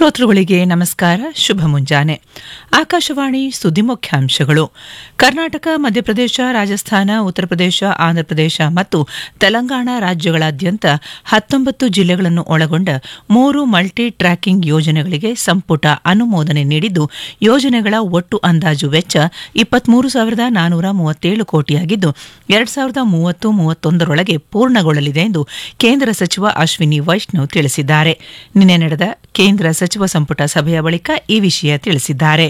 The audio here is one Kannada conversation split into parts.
ಶ್ರೋತೃಗಳಿಗೆ ನಮಸ್ಕಾರ ಶುಭ ಮುಂಜಾನೆ ಆಕಾಶವಾಣಿ ಸುದ್ದಿ ಮುಖ್ಯಾಂಶಗಳು ಕರ್ನಾಟಕ ಮಧ್ಯಪ್ರದೇಶ ರಾಜಸ್ಥಾನ ಉತ್ತರ ಪ್ರದೇಶ ಆಂಧ್ರಪ್ರದೇಶ ಮತ್ತು ತೆಲಂಗಾಣ ರಾಜ್ಯಗಳಾದ್ಯಂತ ಹತ್ತೊಂಬತ್ತು ಜಿಲ್ಲೆಗಳನ್ನು ಒಳಗೊಂಡ ಮೂರು ಮಲ್ಟಿ ಟ್ರ್ಯಾಕಿಂಗ್ ಯೋಜನೆಗಳಿಗೆ ಸಂಪುಟ ಅನುಮೋದನೆ ನೀಡಿದ್ದು ಯೋಜನೆಗಳ ಒಟ್ಟು ಅಂದಾಜು ವೆಚ್ಚ ಇಪ್ಪತ್ಮೂರು ಸಾವಿರದ ನಾನೂರ ಮೂವತ್ತೇಳು ಕೋಟಿಯಾಗಿದ್ದು ಎರಡ್ ಸಾವಿರದ ಮೂವತ್ತು ಮೂವತ್ತೊಂದರೊಳಗೆ ಪೂರ್ಣಗೊಳ್ಳಲಿದೆ ಎಂದು ಕೇಂದ್ರ ಸಚಿವ ಅಶ್ವಿನಿ ವೈಷ್ಣವ್ ತಿಳಿಸಿದ್ದಾರೆ ನಿನ್ನೆ ನಡೆದ ಕೇಂದ್ರ ಸಚಿವ ಸಂಪುಟ ಸಭೆಯ ಬಳಿಕ ಈ ವಿಷಯ ತಿಳಿಸಿದ್ದಾರೆ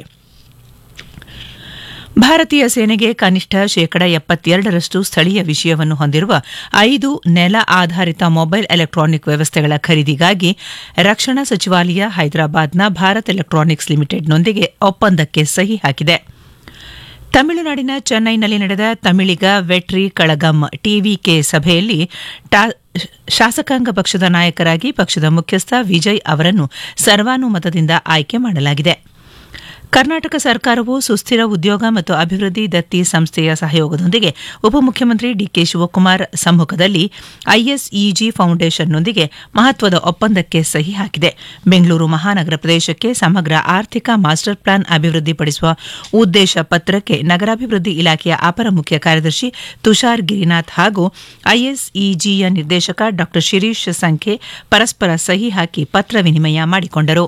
ಭಾರತೀಯ ಸೇನೆಗೆ ಕನಿಷ್ಠ ಶೇಕಡ ಎಪ್ಪತ್ತೆರಡರಷ್ಟು ಸ್ಥಳೀಯ ವಿಷಯವನ್ನು ಹೊಂದಿರುವ ಐದು ನೆಲ ಆಧಾರಿತ ಮೊಬೈಲ್ ಎಲೆಕ್ಟ್ರಾನಿಕ್ ವ್ಯವಸ್ಥೆಗಳ ಖರೀದಿಗಾಗಿ ರಕ್ಷಣಾ ಸಚಿವಾಲಯ ಹೈದರಾಬಾದ್ನ ಭಾರತ್ ಎಲೆಕ್ಟ್ರಾನಿಕ್ಸ್ ಲಿಮಿಟೆಡ್ನೊಂದಿಗೆ ಒಪ್ಪಂದಕ್ಕೆ ಸಹಿ ಹಾಕಿದೆ ತಮಿಳುನಾಡಿನ ಚೆನ್ನೈನಲ್ಲಿ ನಡೆದ ತಮಿಳಿಗ ವೆಟ್ರಿ ಕಳಗಂ ಟಿವಿಕೆ ಸಭೆಯಲ್ಲಿ ಶಾಸಕಾಂಗ ಪಕ್ಷದ ನಾಯಕರಾಗಿ ಪಕ್ಷದ ಮುಖ್ಯಸ್ಥ ವಿಜಯ್ ಅವರನ್ನು ಸರ್ವಾನುಮತದಿಂದ ಆಯ್ಕೆ ಮಾಡಲಾಗಿದೆ ಕರ್ನಾಟಕ ಸರ್ಕಾರವು ಸುಸ್ಥಿರ ಉದ್ಯೋಗ ಮತ್ತು ಅಭಿವೃದ್ಧಿ ದತ್ತಿ ಸಂಸ್ಥೆಯ ಸಹಯೋಗದೊಂದಿಗೆ ಉಪಮುಖ್ಯಮಂತ್ರಿ ಡಿಕೆ ಶಿವಕುಮಾರ್ ಸಮ್ಮುಖದಲ್ಲಿ ಐಎಸ್ಇಜಿ ಫೌಂಡೇಶನ್ನೊಂದಿಗೆ ಮಹತ್ವದ ಒಪ್ಪಂದಕ್ಕೆ ಸಹಿ ಹಾಕಿದೆ ಬೆಂಗಳೂರು ಮಹಾನಗರ ಪ್ರದೇಶಕ್ಕೆ ಸಮಗ್ರ ಆರ್ಥಿಕ ಮಾಸ್ಟರ್ ಪ್ಲಾನ್ ಅಭಿವೃದ್ಧಿಪಡಿಸುವ ಉದ್ದೇಶ ಪತ್ರಕ್ಕೆ ನಗರಾಭಿವೃದ್ಧಿ ಇಲಾಖೆಯ ಅಪರ ಮುಖ್ಯ ಕಾರ್ಯದರ್ಶಿ ತುಷಾರ್ ಗಿರಿನಾಥ್ ಹಾಗೂ ಐಎಸ್ಇಜಿಯ ನಿರ್ದೇಶಕ ಡಾ ಶಿರೀಶ್ ಸಂಖ್ಯೆ ಪರಸ್ಪರ ಸಹಿ ಹಾಕಿ ಪತ್ರ ವಿನಿಮಯ ಮಾಡಿಕೊಂಡರು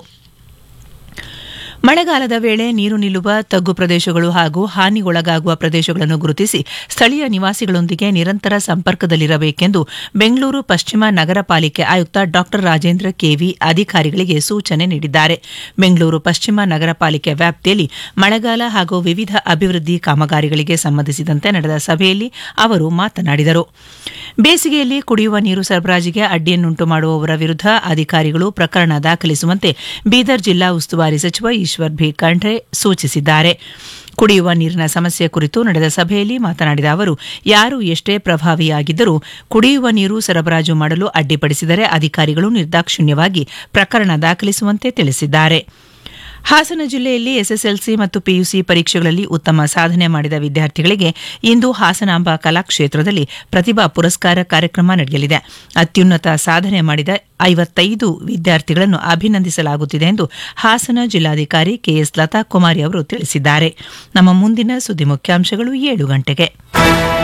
ಮಳೆಗಾಲದ ವೇಳೆ ನೀರು ನಿಲ್ಲುವ ತಗ್ಗು ಪ್ರದೇಶಗಳು ಹಾಗೂ ಹಾನಿಗೊಳಗಾಗುವ ಪ್ರದೇಶಗಳನ್ನು ಗುರುತಿಸಿ ಸ್ಥಳೀಯ ನಿವಾಸಿಗಳೊಂದಿಗೆ ನಿರಂತರ ಸಂಪರ್ಕದಲ್ಲಿರಬೇಕೆಂದು ಬೆಂಗಳೂರು ಪಶ್ಚಿಮ ನಗರ ಪಾಲಿಕೆ ಆಯುಕ್ತ ಡಾ ರಾಜೇಂದ್ರ ಕೆವಿ ಅಧಿಕಾರಿಗಳಿಗೆ ಸೂಚನೆ ನೀಡಿದ್ದಾರೆ ಬೆಂಗಳೂರು ಪಶ್ಚಿಮ ನಗರ ಪಾಲಿಕೆ ವ್ಯಾಪ್ತಿಯಲ್ಲಿ ಮಳೆಗಾಲ ಹಾಗೂ ವಿವಿಧ ಅಭಿವೃದ್ಧಿ ಕಾಮಗಾರಿಗಳಿಗೆ ಸಂಬಂಧಿಸಿದಂತೆ ನಡೆದ ಸಭೆಯಲ್ಲಿ ಅವರು ಮಾತನಾಡಿದರು ಬೇಸಿಗೆಯಲ್ಲಿ ಕುಡಿಯುವ ನೀರು ಸರಬರಾಜಿಗೆ ಅಡ್ಡಿಯನ್ನುಂಟು ಮಾಡುವವರ ವಿರುದ್ಧ ಅಧಿಕಾರಿಗಳು ಪ್ರಕರಣ ದಾಖಲಿಸುವಂತೆ ಬೀದರ್ ಜಿಲ್ಲಾ ಉಸ್ತುವಾರಿ ಸಚಿವ ಈಶ್ವರ್ ಭಿ ಖಂಡ್ರೆ ಸೂಚಿಸಿದ್ದಾರೆ ಕುಡಿಯುವ ನೀರಿನ ಸಮಸ್ಯೆ ಕುರಿತು ನಡೆದ ಸಭೆಯಲ್ಲಿ ಮಾತನಾಡಿದ ಅವರು ಯಾರು ಎಷ್ಟೇ ಪ್ರಭಾವಿಯಾಗಿದ್ದರೂ ಕುಡಿಯುವ ನೀರು ಸರಬರಾಜು ಮಾಡಲು ಅಡ್ಡಿಪಡಿಸಿದರೆ ಅಧಿಕಾರಿಗಳು ನಿರ್ದಾಕ್ಷಿಣ್ಯವಾಗಿ ಪ್ರಕರಣ ದಾಖಲಿಸುವಂತೆ ತಿಳಿಸಿದ್ದಾರೆ ಹಾಸನ ಜಿಲ್ಲೆಯಲ್ಲಿ ಎಸ್ಎಸ್ಎಲ್ಸಿ ಮತ್ತು ಪಿಯುಸಿ ಪರೀಕ್ಷೆಗಳಲ್ಲಿ ಉತ್ತಮ ಸಾಧನೆ ಮಾಡಿದ ವಿದ್ಯಾರ್ಥಿಗಳಿಗೆ ಇಂದು ಹಾಸನಾಂಬ ಕಲಾಕ್ಷೇತ್ರದಲ್ಲಿ ಪ್ರತಿಭಾ ಪುರಸ್ಕಾರ ಕಾರ್ಯಕ್ರಮ ನಡೆಯಲಿದೆ ಅತ್ಯುನ್ನತ ಸಾಧನೆ ಮಾಡಿದ ಐವತ್ತೈದು ವಿದ್ಯಾರ್ಥಿಗಳನ್ನು ಅಭಿನಂದಿಸಲಾಗುತ್ತಿದೆ ಎಂದು ಹಾಸನ ಜಿಲ್ಲಾಧಿಕಾರಿ ಕೆಎಸ್ ಲತಾ ಕುಮಾರಿ ಅವರು ತಿಳಿಸಿದ್ದಾರೆ ನಮ್ಮ ಮುಂದಿನ ಸುದ್ದಿ ಮುಖ್ಯಾಂಶಗಳು ಏಳು ಗಂಟೆಗೆ